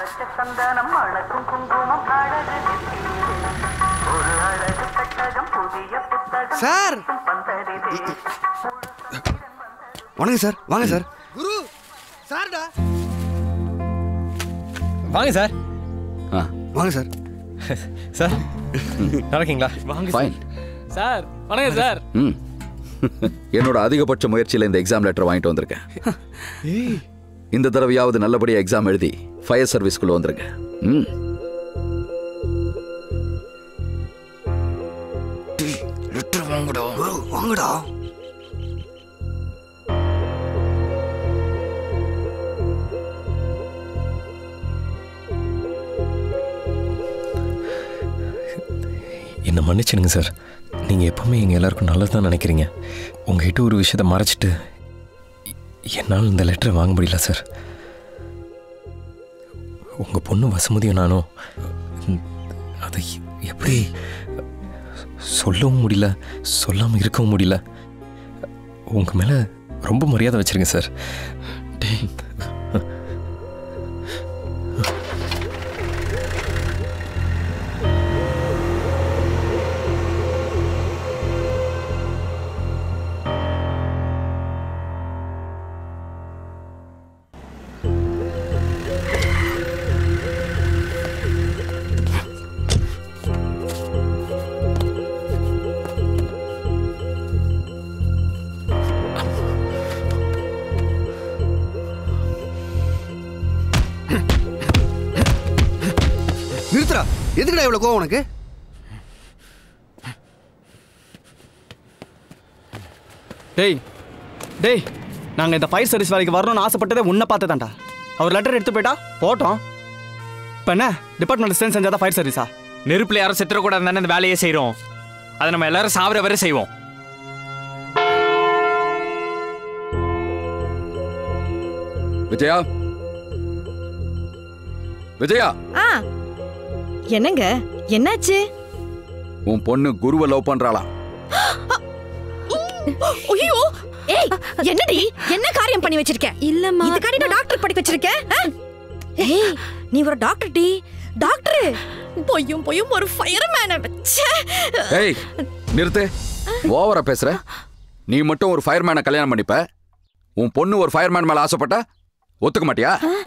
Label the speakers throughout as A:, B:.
A: அரைச்ச சந்தனம் மணக்கும் குங்குமம் அழகு நெத்தியிலே. ஒரு அழகு பெட்டகம் புதிய புத்தகம்
B: சார்
A: பந்தரிலே
B: வணக்கம் சார் வாங்க சார்
C: குரு சார்டா
D: வாங்க சார்
E: ஆ
B: வாங்க சார்
D: சார் நல்லா இருக்கீங்களா வாங்க
E: ஃபைன்
D: சார் வணக்கம் சார்
E: ம் என்னோட அதிகபட்ச முயற்சியில் இந்த எக்ஸாம் லெட்டர் வாங்கிட்டு வந்திருக்கேன் இந்த தடவையாவது நல்லபடியா எக்ஸாம் எழுதி ஃபயர் சர்வீஸ்க்குள்ள வந்துருங்க ம்
B: லெட்டர் வாங்கடா வாங்கடா
D: என்னை மன்னிச்சிடுங்க சார் நீங்கள் எப்பவுமே எங்கள் எல்லாருக்கும் நல்லது தான் நினைக்கிறீங்க உங்ககிட்ட ஒரு விஷயத்தை மறைச்சிட்டு எ- என்னால் இந்த லெட்டரை வாங்க முடியல சார் உங்கள் பொண்ணு வசுமதியும் நானும் ம், அதை எ- எப்படி சொல்லவும் முடியல சொல்லாமல் இருக்கவும் முடியல உங்கள் மேலே ரொம்ப மரியாதை வச்சுருங்க சார்
B: நிறுத்துறா எதுக்குடா இவ்வளவு கோவம் உனக்கு
C: டேய் டேய் நாங்கள் இந்த ஃபயர் சர்வீஸ் வேலைக்கு வரணும்னு ஆசைப்பட்டதே உன்னை பார்த்து தான்டா அவர் லெட்டர் எடுத்து போயிட்டா போட்டோம் இப்போ என்ன டிபார்ட்மெண்ட் சேர்ந்து செஞ்சாதான் ஃபயர் சர்வீஸா
F: நெருப்புல யாரும் செத்துறக்கூடாது தானே இந்த வேலையை செய்றோம் அதை நம்ம எல்லாரும் சாவர வரை செய்வோம்
E: விஜயா விஜயா
G: ஆ என்னங்க என்னாச்சு
E: உன் பொண்ணு குருவை லவ் பண்றாளாம்
G: ஐயோ ஏய் என்னடி என்ன காரியம் பண்ணி வச்சிருக்க
H: இல்லம்மா
G: இதுக்காடி நான் டாக்டர் படிக்க வச்சிருக்கேன் ஆ? ஏய் நீ ஒரு டாக்டர் டி டாக்டர் பொய்யும் பொய்யும் ஒரு ஃபயர்மேன வச்சே
E: ஏய் நிறுத்து ஓவரா பேசுற நீ மட்டும் ஒரு ஃபயர்மேனை கல்யாணம் பண்ணிப்ப உன் பொண்ணு ஒரு ஃபயர்மேன் மேல ஆசைப்பட்டா ஒத்துக்க மாட்டியா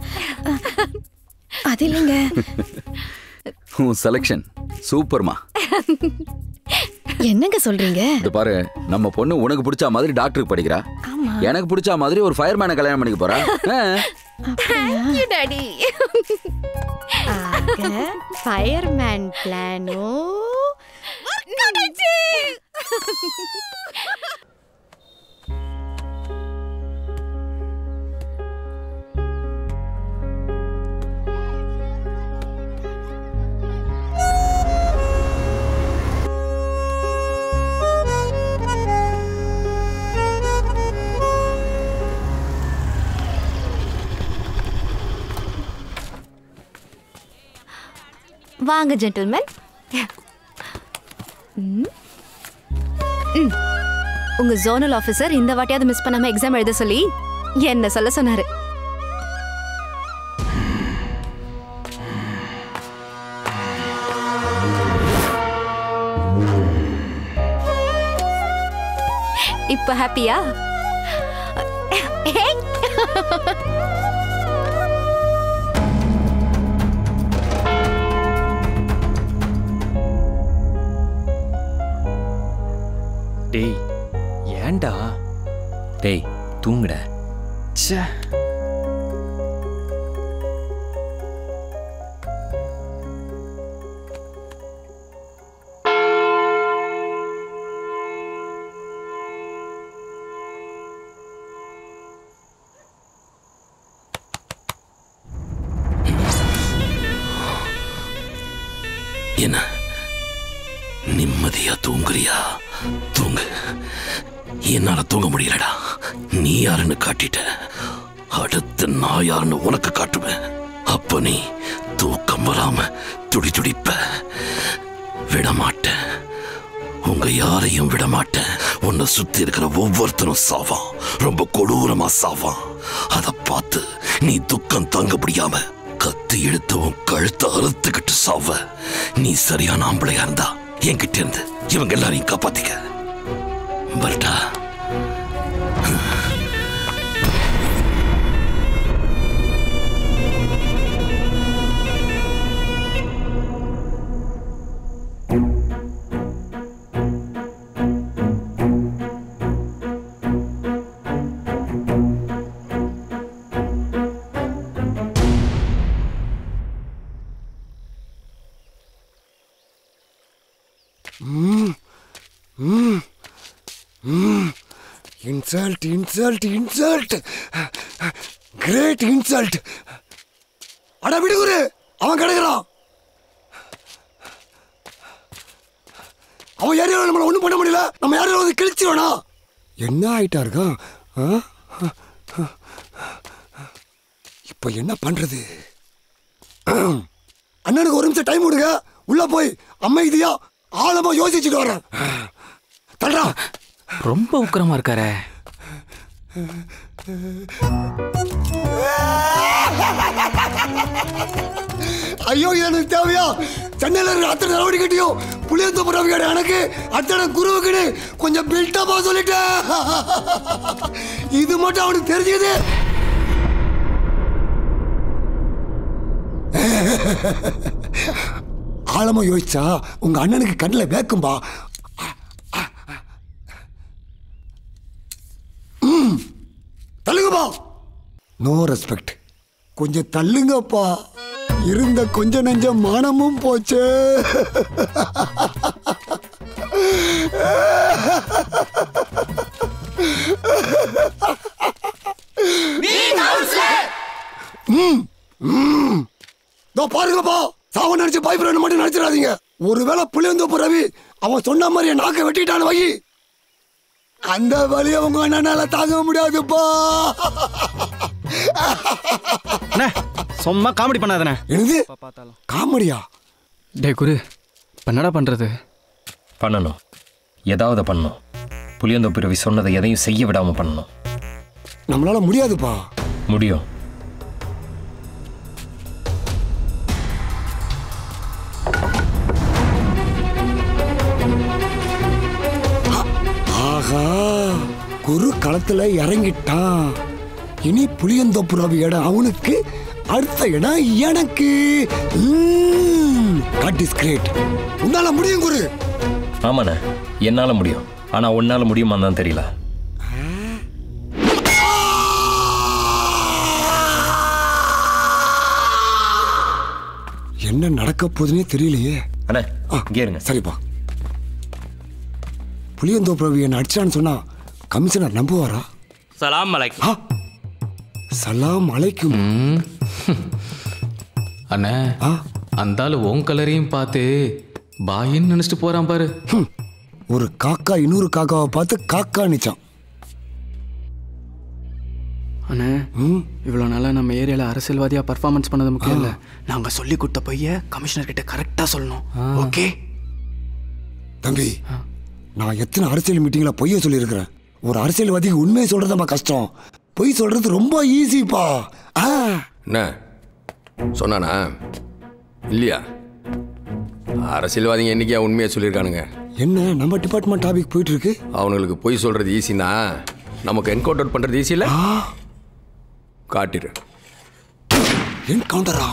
G: அது இல்லைங்க
E: உன் செலெக்ஷன் சூப்பர்மா
G: என்னங்க சொல்றீங்க
E: இது பாரு நம்ம பொண்ணு உனக்கு பிடிச்ச மாதிரி டாக்டருக்கு படிக்கிறா
G: ஆமா
E: எனக்கு பிடிச்ச மாதிரி ஒரு ஃபயர்மேனை கல்யாணம் பண்ணிக்க போறா ஆ.
G: தேங்க் யூ டாடி ஆக ஃபயர்மேன் பிளானோ நடந்துச்சு
H: வாங்க ஜென்டில்மேன் உங்க ஜோனல் ஆபீசர் இந்த வாட்டியாவது மிஸ் பண்ணாம எக்ஸாம் எழுத சொல்லி என்ன சொல்ல சொன்னாரு இப்ப ஹாப்பியா
F: டேய் ஏன்டா
D: டேய் தூங்குடா
F: ச்சே
I: என்ன நிம்மதியா தூங்குறியா தூங்கு என்னால தூங்க முடியலடா நீ யாருன்னு காட்டிட்ட அடுத்து நான் யாருன்னு உனக்கு காட்டுவேன் அப்ப நீ தூக்கம் வராம துடி துடிப்ப விட மாட்டேன் உங்க யாரையும் விட மாட்டேன் உன்னை சுத்தி இருக்கிற ஒவ்வொருத்தரும் சாவான் ரொம்ப கொடூரமா சாவான் அத பார்த்து நீ துக்கம் தாங்க முடியாம கத்தி எடுத்தவன் கழுத்தை அறுத்துக்கிட்டு சாவ நீ சரியான ஆம்பளையா இருந்தா என்கிட்ட இருந்து இவங்க எல்லாரையும் காப்பாத்திக்க பர்டா
B: insult insult insult great insult அட விடுகுரு அவன் கிடக்குறான் அவன் ஏரியாவில் நம்மளை ஒன்றும் பண்ண முடியல நம்ம யாரையும் வந்து கிழிச்சிருவானா என்ன ஆயிட்டா இருக்கான் ஆ? இப்போ என்ன பண்றது அண்ணனுக்கு ஒரு நிமிஷம் டைம் கொடுங்க உள்ள போய் அமைதியா ஆழமா யோசிச்சுட்டு வரேன் தல்றா
F: ரொம்ப உக்கிரமா இருக்காரே
B: ஐயோ இது எனக்கு தேவையா சென்னையில இருக்கிற அத்தனை நடவடிக்கையும் புளியத்தோப்பு ரவிகாடு எனக்கு அத்தனை குருவுக்குன்னு கொஞ்சம் பில்டப்பா சொல்லிட்டேன் இது மட்டும் அவனுக்கு தெரிஞ்சது ஆழமா யோசிச்சா உங்க அண்ணனுக்கு கண்ணில் வேக்கும்பா ம், தள்ளுங்கப்பா நோ ரெஸ்பெக்ட் கொஞ்சம் தள்ளுங்கப்பா இருந்த கொஞ்ச நெஞ்ச மானமும் போச்சு ம், ம். இதோ பாருங்கப்பா சாவ நினைச்சு பயப்பட மட்டும் நினைச்சிடாதீங்க ஒருவேளை புளியந்தோப்பு ரவி அவன் சொன்ன மாதிரி என் நாக்கை வெட்டிட்டான்னு வை அந்த வழியை உங்க அண்ணனால தாங்க முடியாதுப்பா
C: அண்ணே சும்மா காமெடி பண்ணாதண்ணே
B: என்னது
C: பார்த்தாலும்
B: காமெடியா
C: டே குரு இப்போ என்னடா பண்ணுறது
D: பண்ணணும் ஏதாவது பண்ணணும் புளியந்தோப்பு ரவி சொன்னதை எதையும் செய்ய விடாம பண்ணணும்
B: நம்மளால முடியாதுப்பா
D: முடியும்
B: ஆஹா குரு களத்துல இறங்கிட்டான் இனி புளியந்தோப்பு ரவி இடம் அவனுக்கு அடுத்த இடம் எனக்கு கட் இஸ் கிரேட் உன்னால முடியும் குரு
D: ஆமாண்ணே என்னால முடியும் ஆனா உன்னால முடியுமான்னு தான் தெரியல
B: என்ன நடக்க போகுதுன்னே தெரியலையே
D: அண்ணே இங்கே இருங்க
B: சரிப்பா புளியந்தோப்பு ரவி என்ன அடிச்சான்னு சொன்னா கமிஷனர் நம்புவாரா
F: சலாம் மலைக்
B: ஆ, சலாம் அலைக்கும்
J: அண்ணே
B: ஆ,
J: அந்த ஆளு உன் கலரையும் பார்த்து பாயின்னு நினைச்சிட்டு போறான் பாரு
B: ஹம். ஒரு காக்கா இன்னொரு காக்காவை பார்த்து காக்கா நிச்சான்
C: அண்ணே
B: ம்
C: இவ்வளோ நாளாக நம்ம ஏரியாவில் அரசியல்வாதியாக பர்ஃபார்மன்ஸ் பண்ணது முக்கியம் இல்லை நாங்கள் சொல்லி கொடுத்த பைய கமிஷனர் கிட்ட கரெக்டாக சொல்லணும் ஓகே
B: தம்பி நான் எத்தனை அரசியல் மீட்டிங்ல பொய்ய சொல்லியிருக்கிறேன் ஒரு அரசியல்வாதிக்கு உண்மையை சொல்றதுமா கஷ்டம் பொய் சொல்றது ரொம்ப ஈஸிப்பா ஆ
K: என்ன சொன்னானா இல்லையா அரசியல்வாதிங்க என்னைக்கா உண்மையை சொல்லியிருக்கானுங்க
B: என்ன நம்ம டிபார்ட்மெண்ட் டாபிக் போயிட்டு இருக்கு
K: அவனுங்களுக்கு பொய் சொல்றது ஈஸினா நமக்கு என்கவுண்ட் அவுட் பண்றது ஈஸி இல்ல
B: ஆ
K: காட்டிடு
B: என்கவுண்டரா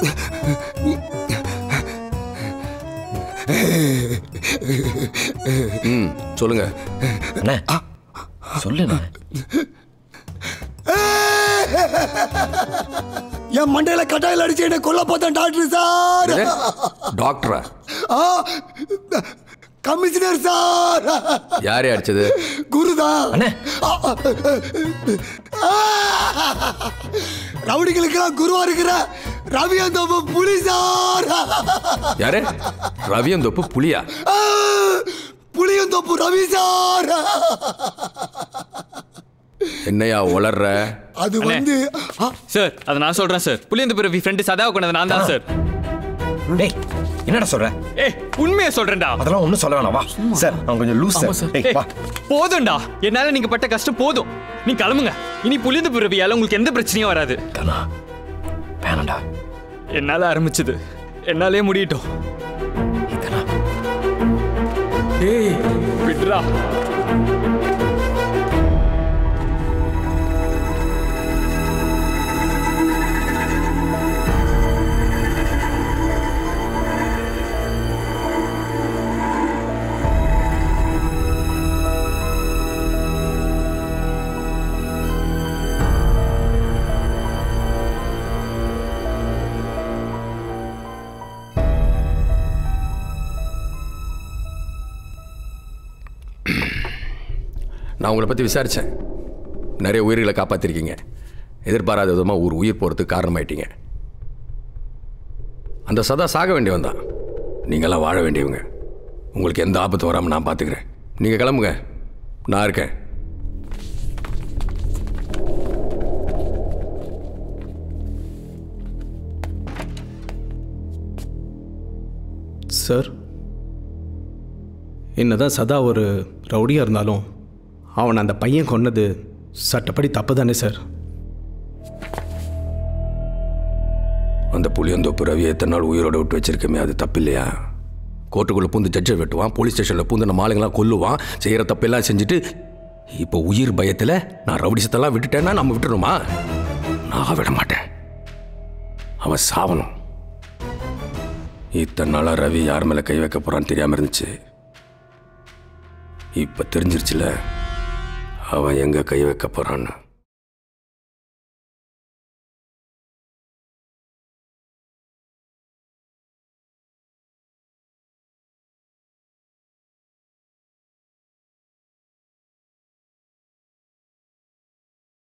K: ம் சொல்லுங்க
D: அண்ணே சொல்லுண்ணே
B: என் மண்டையில கட்டாயில் அடிச்சு என்ன கொல்ல பார்த்தேன் டாக்டர் சார்
K: இது? டாக்டரா
B: ஆ, கமிஷனர் சார்
K: யாரே அடிச்சது
B: குருதான்
D: அண்ணே
B: ரவுடிகளுக்கெல்லாம் குருவா இருக்கிற ரவி அந்த புலி சார்
K: யாரு ரவியந்தோப்பு புலியா
B: ஆ, புளியந்தோப்பு ரவி சார்
K: என்னையா உளர்ற
B: அது வந்து ஆ,
F: சார் அதை நான் சொல்றேன் சார் புளியந்து பிறவி ஃப்ரெண்டு சதாவை கொண்டது நான் தான் சார்
D: டேய் என்னடா சொல்ற
F: ஏ உண்மையை சொல்றேன்டா
D: அதெல்லாம் ஒன்றும் சொல்ல வேணாம் வா சார் அவன் கொஞ்சம் லூஸ்
F: ஆமா
D: சார்
F: சார்.
D: டேய்
F: ஏய்,
D: வா
F: போதும்டா என்னால நீங்க பட்ட கஷ்டம் போதும் நீ கிளம்புங்க இனி புளியந்து பிறவியால உங்களுக்கு எந்த பிரச்சனையும் வராது
D: கண்ணா வேணாம்டா
F: என்னால ஆரம்பிச்சது என்னாலே முடியட்டும்
J: டேய்
F: விட்றா
K: நான் உங்களை பற்றி விசாரித்தேன் நிறைய உயிர்களை காப்பாற்றிருக்கீங்க எதிர்பாராத விதமாக ஒரு உயிர் போகிறதுக்கு காரணமாயிட்டீங்க அந்த சதா சாக வேண்டியவன் தான் நீங்களாம் வாழ வேண்டியவங்க உங்களுக்கு எந்த ஆபத்து வராமல் நான் பார்த்துக்கிறேன் நீங்கள் கிளம்புங்க நான் இருக்கேன்
L: சார் என்னதான் சதா ஒரு ரவுடியாக இருந்தாலும் அவன் அந்த பையன் கொன்னது சட்டப்படி தப்பு தானே சார்
K: அந்த புளியந்தோப்பு ரவி எத்தனை நாள் உயிரோட விட்டு வச்சிருக்கமே அது தப்பு இல்லையா கோர்ட்டுக்குள்ளே பூந்து ஜட்ஜை வெட்டுவான் போலீஸ் ஸ்டேஷனில் பூந்து நம்ம ஆளுங்களாம் கொல்லுவான் செய்கிற தப்பெல்லாம் செஞ்சுட்டு இப்போ உயிர் பயத்தில் நான் ரவுடிசத்தெல்லாம் விட்டுட்டேன்னா நம்ம விட்டுருமா நான் விட மாட்டேன் அவன் சாவணும் இத்தனை நாளாக ரவி யார் மேலே கை வைக்க போகிறான்னு தெரியாமல் இருந்துச்சு இப்போ தெரிஞ்சிருச்சுல அவன் எங்கே கை வைக்க போகிறான்னு